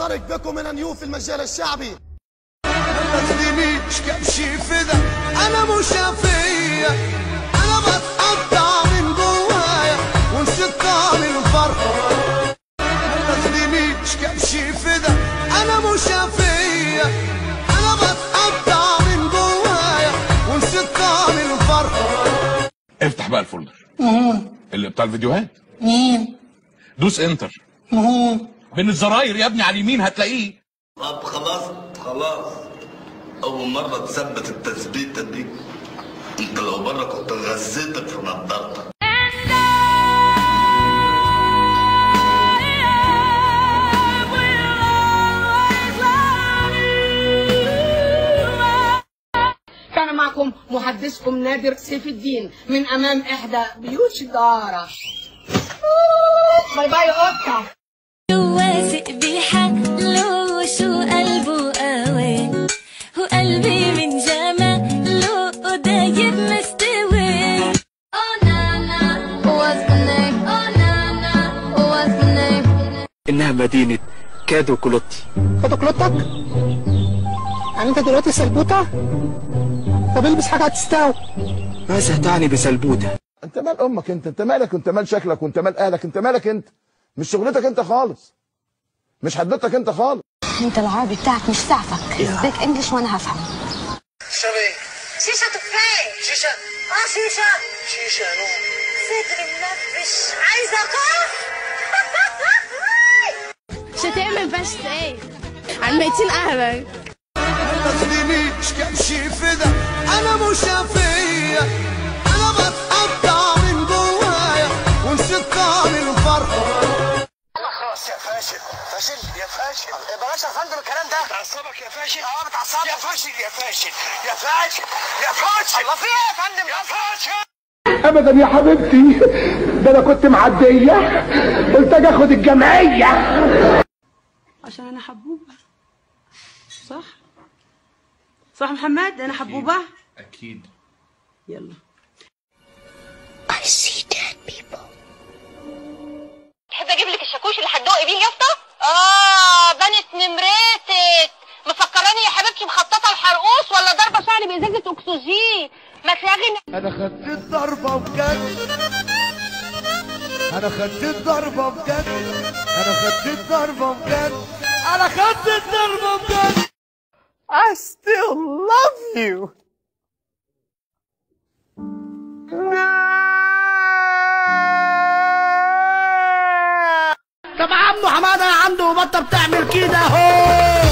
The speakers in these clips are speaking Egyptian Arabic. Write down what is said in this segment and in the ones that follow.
ننطلق بكم من نيو في المجال الشعبي ما تدينيش كبشي فدا انا مش فيا انا بتقطع من جوايا ونسيت طعم الفرح ما تدينيش كبشي فدا انا مش فيا انا بتقطع من جوايا ونسيت طعم الفرح افتح بقى الفولدر اللي بتاع الفيديوهات مين؟ دوس انتر مين؟ بين الزراير يا ابني على اليمين هتلاقيه طب خلاص خلاص أول مرة تثبت التثبيتة دي أنت لو بره كنت غزيتك في نضارتك كان معكم محدثكم نادر سيف الدين من امام احدى بيوت الدارة باي باي قطة واثق بحاله شو قلبه قوي وقلبي من جماله دايب مستوي Oh na na, what's the name? Oh na na, what's the name? إنها مدينة كادو كولوتي كادو كلوتك؟ يعني انت دلوقتي سلبوتة؟ طب البس حاجة هتستوي ماذا تعني بسلبوتة؟ انت مال امك انت انت مالك انت مال شكلك وانت مال اهلك انت مالك انت مش شغلتك انت خالص مش حدتك انت خالص انت العربي بتاعك مش سعفك سبيك انجلش وانا هفهم شبي شيشة تفاح شيشة اه شيشة شيشة نو صدري منبش عايزة اقف شتعمل بس ايه عن ميتين اهلك ما تدينيش كبشي فدا انا مش فيا انا بتقطع من جوايا ونسيت طعم الفرح خلاص يا فاشل فاشل يا فاشل بلاش يا فندم الكلام ده بتعصبك يا فاشل اه بتعصبك يا فاشل يا فاشل يا فاشل يا فاشل الله في ايه يا فندم يا فاشل ابدا يا حبيبتي ده انا كنت معدية قلت اجي اخد الجمعية عشان انا حبوبة صح صح محمد انا حبوبة اكيد يلا I see dead people تحب اجيب لك الشاكوش اللي هتدوقي بيه اليافطه اه بنت نمرتك مفكراني يا حبيبتي مخططه الحرقوس ولا ضربه شعري بازازه اكسجين ما تلاقي انا خدت الضربة بجد انا خدت الضربة بجد انا خدت الضربة بجد انا خدت الضربة بجد I still love you طب عمو حمادة عنده بطة بتعمل كده اهو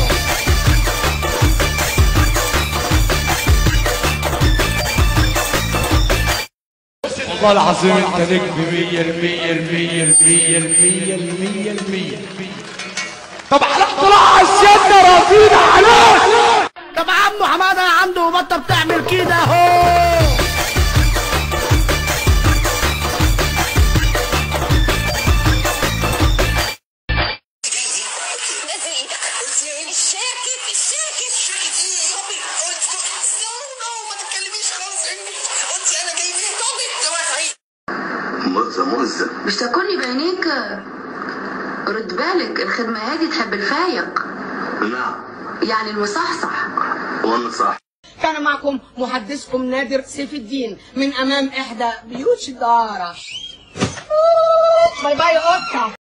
والله العظيم انت نجم مية المية المية المية المية المية المية طب على اختراع السيادة راضين عليك طب عمو حمادة عنده بطة بتعمل كده اهو نزل ايدك الشاكت الشاكت شاكت ايه يا ربي قلت نو نو ما تتكلميش خالص انجلش قلت انا جاي من توبك توافعي مؤذة مؤذة مش تاكلني بعينيك رد بالك الخدمة هادي تحب الفايق نعم يعني المصحصح وأنا صح كان معكم محدثكم نادر سيف الدين من امام احدى بيوت الدارة باي باي قطة